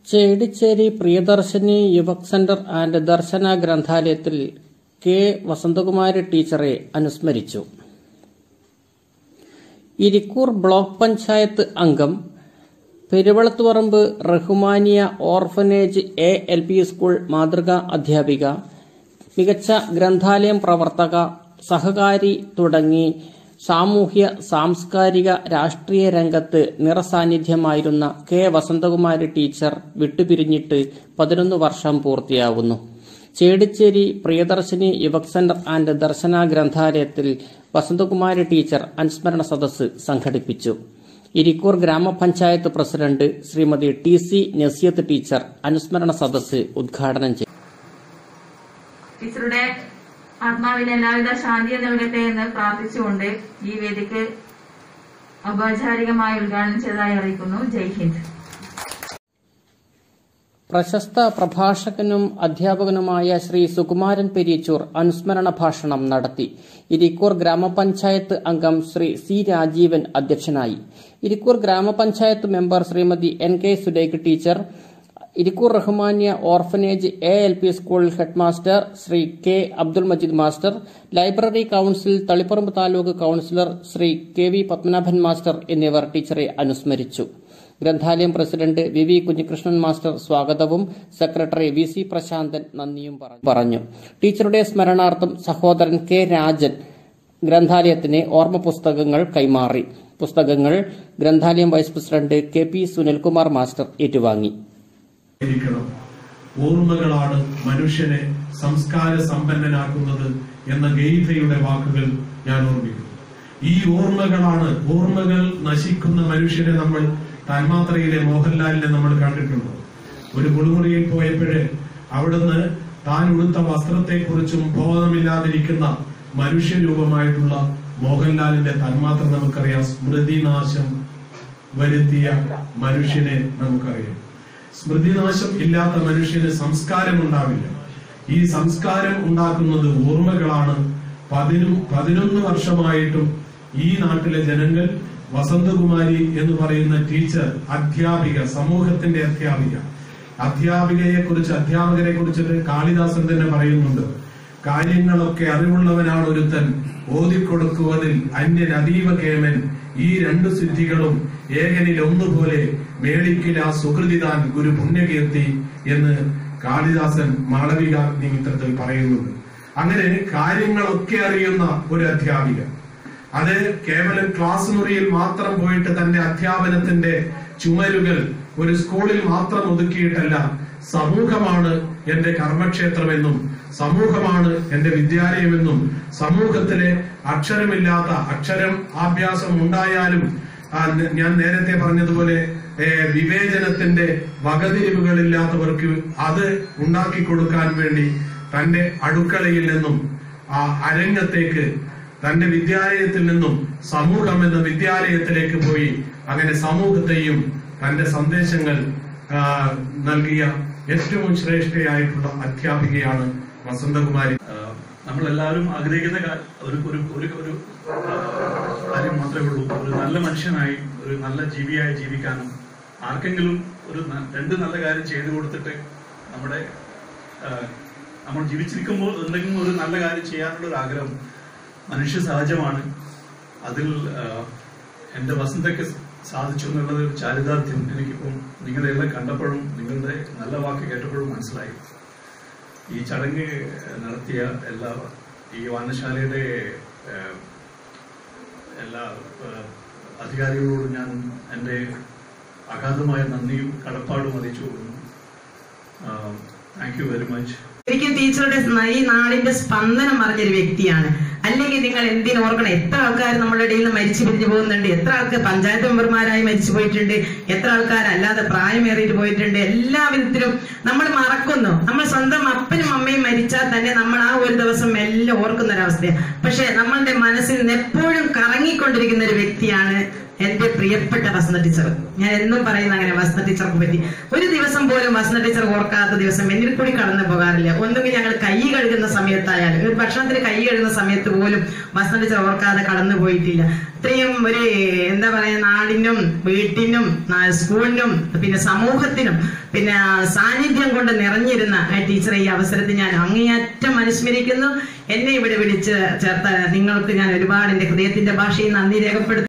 ചേടിച്ചേരി Priyadarshini Yuvak centre and Darshana ഗ്രന്ഥാലയത്തിൽ K Vasanthakumari ടീച്ചറെ അനുസ്മരിച്ചു ഇരിക്കൂർ ബ്ലോക്ക് പഞ്ചായത്ത് അംഗം Peruvalathuparamba Rahmaniya orphanage A L P school മാതൃകാ അധ്യാപിക മികച്ച ഗ്രന്ഥാലയം പ്രവർത്തക സഹകാരി തുടങ്ങി സാമൂഹ്യ സാംസ്കാരിക രാഷ്ട്രീയ രംഗത്ത് നിറസാന്നിധ്യമായിരുന്ന കെ വസന്തകുമാരി ടീച്ചർ വിട്ടുപിരിഞ്ഞിട്ട് പതിനൊന്ന് വർഷം പൂർത്തിയാവുന്നു ചേടിച്ചേരി പ്രിയദർശിനി യുവക് സെന്റർ ആൻഡ് ദർശന ഗ്രന്ഥാലയത്തിൽ വസന്തകുമാരി ടീച്ചർ അനുസ്മരണ സദസ്സ് സംഘടിപ്പിച്ചു ഇരിക്കൂർ ഗ്രാമപഞ്ചായത്ത് president Shrimati T C Nasiyath teacher അനുസ്മരണ സദസ്സ് ഉദ്ഘാടനം ചെയ്തു ടീച്ചറുടെ ആത്മാവിന് എല്ലാവിധ ശാന്തി നൽകട്ടെ എന്ന് പ്രാർത്ഥിച്ചുകൊണ്ട് ഈ വേദിക്ക് ഔപചാരികമായി ഉദ്ഘാടനം ചെയ്തതായി അറിയിക്കുന്നു ജയ് ഹിന്ദ് പ്രശസ്ത പ്രഭാഷകനും അധ്യാപകനുമായ ശ്രീ സുകുമാരൻ പെരിയച്ചൂർ അനുസ്മരണ ഭാഷണം നടത്തി ഇരിക്കൂർ ഗ്രാമപഞ്ചായത്ത് അംഗം ശ്രീ സി രാജീവൻ അധ്യക്ഷനായി ഇരിക്കൂർ ഗ്രാമപഞ്ചായത്ത് member Shrimati N K Sulekh teacher Irikkur Rahmaniya orphanage A L P school headmaster Shri K Abdul Majeed master library council Taliparamba taluk councillor Shri K V Padmanabhan master എന്നിവർ ടീച്ചറെ അനുസ്മരിച്ചു ഗ്രന്ഥാലയം president V V Kunhikrishnan master സ്വാഗതവും സെക്രട്ടറി വി സി പ്രശാന്തൻ നന്ദിയും പറഞ്ഞു ടീച്ചറുടെ സ്മരണാർത്ഥം സഹോദരൻ കെ രാജൻ ഗ്രന്ഥാലയത്തിന് ഓർമ്മ പുസ്തകങ്ങൾ കൈമാറി പുസ്തകങ്ങൾ ഗ്രന്ഥാലയം vice president K P Sunilkumar master ഏറ്റുവാങ്ങി ഇരിക്കണം ഓർമ്മകളാണ് മനുഷ്യനെ സംസ്കാര സമ്പന്നനാക്കുന്നത് എന്ന ഗീതയുടെ വാക്കുകൾ ഞാൻ ഓർമ്മിക്കുന്നു ഈ ഓർമ്മകളാണ് ഓർമ്മകൾ നശിക്കുന്ന മനുഷ്യനെ നമ്മൾ തന്മാത്രയിലെ മോഹൻലാലിനെ നമ്മൾ കണ്ടിട്ടുണ്ട് ഒരു കുളിമുറിയിൽ പോയപ്പോഴേ അവിടുന്ന് താൻ ഉടുത്ത വസ്ത്രത്തെക്കുറിച്ചും ബോധമില്ലാതിരിക്കുന്ന മനുഷ്യരൂപമായിട്ടുള്ള മോഹൻലാലിന്റെ തന്മാത്ര നമുക്കറിയാം സ്മൃതിനാശം വരുത്തിയ മനുഷ്യനെ നമുക്കറിയാം സ്മൃതിനാശം ഇല്ലാത്ത മനുഷ്യന് സംസ്കാരം ഉണ്ടാവില്ല ഈ സംസ്കാരം ഉണ്ടാക്കുന്നത് ഓർമ്മകളാണ് പതിനു പതിനൊന്ന് വർഷമായിട്ടും ഈ നാട്ടിലെ ജനങ്ങൾ വസന്തകുമാരി എന്ന് പറയുന്ന ടീച്ചർ അധ്യാപിക സമൂഹത്തിന്റെ അധ്യാപിക അധ്യാപികയെ കുറിച്ച് അധ്യാപകരെ കുറിച്ചിട്ട് കാളിദാസൻ തന്നെ പറയുന്നുണ്ട് കാര്യങ്ങളൊക്കെ അറിവുള്ളവനാണ് ഒരുത്തൻ ഓതിക്കൊടുക്കുവതിൽ അന്യൻ അതീവ കേമൻ ഈ രണ്ട് സിദ്ധികളും ഏകനിൽ ഒന്നുപോലെ മേളിക്കില സുഹൃതിതാൻ ഗുരു പുണ്യകീർത്തി എന്ന് കാളിദാസൻ മാളവിക നിമിത്തത്തിൽ പറയുന്നുണ്ട് അങ്ങനെ കാര്യങ്ങളൊക്കെ അറിയുന്ന ഒരു അധ്യാപിക അത് കേവലം ക്ലാസ് മുറിയിൽ മാത്രം പോയിട്ട് തന്റെ അധ്യാപനത്തിന്റെ ചുമരുകൾ ഒരു സ്കൂളിൽ മാത്രം ഒതുക്കിയിട്ടല്ല സമൂഹമാണ് എന്റെ കർമ്മക്ഷേത്രമെന്നും സമൂഹമാണ് എന്റെ വിദ്യാലയമെന്നും സമൂഹത്തിലെ അക്ഷരമില്ലാത്ത അക്ഷരം ആഭ്യാസം ഉണ്ടായാലും ആ, ന- ഞാൻ നേരത്തെ പറഞ്ഞതുപോലെ ഏ, വിവേചനത്തിന്റെ വകതിരിവുകളില്ലാത്തവർക്ക് അത് ഉണ്ടാക്കി കൊടുക്കാൻ വേണ്ടി തന്റെ അടുക്കളയിൽ നിന്നും ആ അരങ്ങത്തേക്ക് തന്റെ വിദ്യാലയത്തിൽ നിന്നും സമൂഹം എന്ന വിദ്യാലയത്തിലേക്ക് പോയി അങ്ങനെ സമൂഹത്തെയും തന്റെ സന്ദേശങ്ങൾ ആ, നൽകിയ ഏറ്റവും ശ്രേഷ്ഠയായിട്ടുള്ള അധ്യാപികയാണ് വസന്തകുമാരി ആഹ് നമ്മളെല്ലാവരും ആഗ്രഹിക്കുന്ന കാ- ഒരു ഒരു ഒരു ഒരു ആഹ് കാര്യം മാത്രമേ ഉള്ളൂ ഒരു നല്ല മനുഷ്യനായി ഒരു നല്ല ജീവിയായി ജീവിക്കാനും ആർക്കെങ്കിലും ഒരു ന- രണ്ട് നല്ല കാര്യം ചെയ്തു കൊടുത്തിട്ട് നമ്മുടെ ആഹ് നമ്മൾ ജീവിച്ചിരിക്കുമ്പോൾ എന്തെങ്കിലും ഒരു നല്ല കാര്യം ചെയ്യാനുള്ള ഒരു ആഗ്രഹം മനുഷ്യ സഹജമാണ് അതിൽ ആഹ് എന്റെ വസന്തയ്ക്ക് സാധിച്ചു എന്നുള്ളത് ഒരു ചാരിതാർത്ഥ്യം എനിക്കിപ്പം നിങ്ങളെല്ലാം കണ്ടപ്പോഴും നിങ്ങളുടെ നല്ല വാക്ക് കേട്ടപ്പോഴും മനസ്സിലായി ഈ ചടങ്ങ് നടത്തിയ എല്ലാ ഈ വായനശാലയുടെ ഏഹ്, എല്ലാ ഏഹ്, അധികാരികളോടും ഞാൻ എൻ്റെ അഗാധമായ നന്ദിയും കടപ്പാടും അറിയിച്ചു കൊള്ളുന്നു താങ്ക് യു വെരി മച്ച് ശരിക്കും ടീച്ചറുടെ ന- ഈ നാടിന്റെ സ്പന്ദനം പറഞ്ഞൊരു വ്യക്തിയാണ് അല്ലെങ്കിൽ നിങ്ങൾ എന്തിനു ഓർക്കണം എത്ര ആൾക്കാർ നമ്മുടെ ഇടയിൽ നിന്ന് മരിച്ചു പിരിഞ്ഞു പോകുന്നുണ്ട് എത്ര ആൾക്ക് പഞ്ചായത്ത് മെമ്പർമാരായി മരിച്ചു പോയിട്ടുണ്ട് എത്ര ആൾക്കാർ അല്ലാതെ പ്രായമേറിയിട്ട് പോയിട്ടുണ്ട് എല്ലാ വിധത്തിലും നമ്മൾ മറക്കുന്നു നമ്മൾ സ്വന്തം അപ്പനും അമ്മയും മരിച്ചാൽ തന്നെ നമ്മൾ ആ ഒരു ദിവസം എല്ലാം ഓർക്കുന്ന ഒരവസ്ഥയാണ് പക്ഷെ നമ്മളുടെ മനസ്സിൽ നിന്ന് എപ്പോഴും കറങ്ങിക്കൊണ്ടിരിക്കുന്ന ഒരു വ്യക്തിയാണ് എന്റെ പ്രിയപ്പെട്ട വസന്ത ടീച്ചർ ഞാൻ എന്നും പറയുന്ന അങ്ങനെ വസന്ത ടീച്ചർക്ക് പറ്റി ഒരു ദിവസം പോലും വസന്ത ടീച്ചർ ഓർക്കാത്ത ദിവസം എന്നിൽ കൂടി കടന്നു പോകാറില്ല ഒന്നുകിൽ ഞങ്ങൾ കൈ കഴുകുന്ന സമയത്തായാലും ഒരു ഭക്ഷണത്തിന് കൈ കഴുകുന്ന സമയത്ത് പോലും വസന്ത ടീച്ചർ ഓർക്കാതെ കടന്നു പോയിട്ടില്ല ഇത്രയും ഒരു എന്താ പറയാ നാടിനും വീട്ടിനും നാ- സ്കൂളിനും പിന്നെ സമൂഹത്തിനും പിന്നെ സാന്നിധ്യം കൊണ്ട് നിറഞ്ഞിരുന്ന ആ ടീച്ചറെ ഈ അവസരത്തിൽ ഞാൻ അങ്ങേയറ്റം അനുസ്മരിക്കുന്നു എന്നെ ഇവിടെ വിളിച്ച് ചേർത്ത നിങ്ങൾക്ക് ഞാൻ ഒരുപാട് എന്റെ ഹൃദയത്തിന്റെ ഭാഷയിൽ നന്ദി രേഖപ്പെടുത്തുന്നു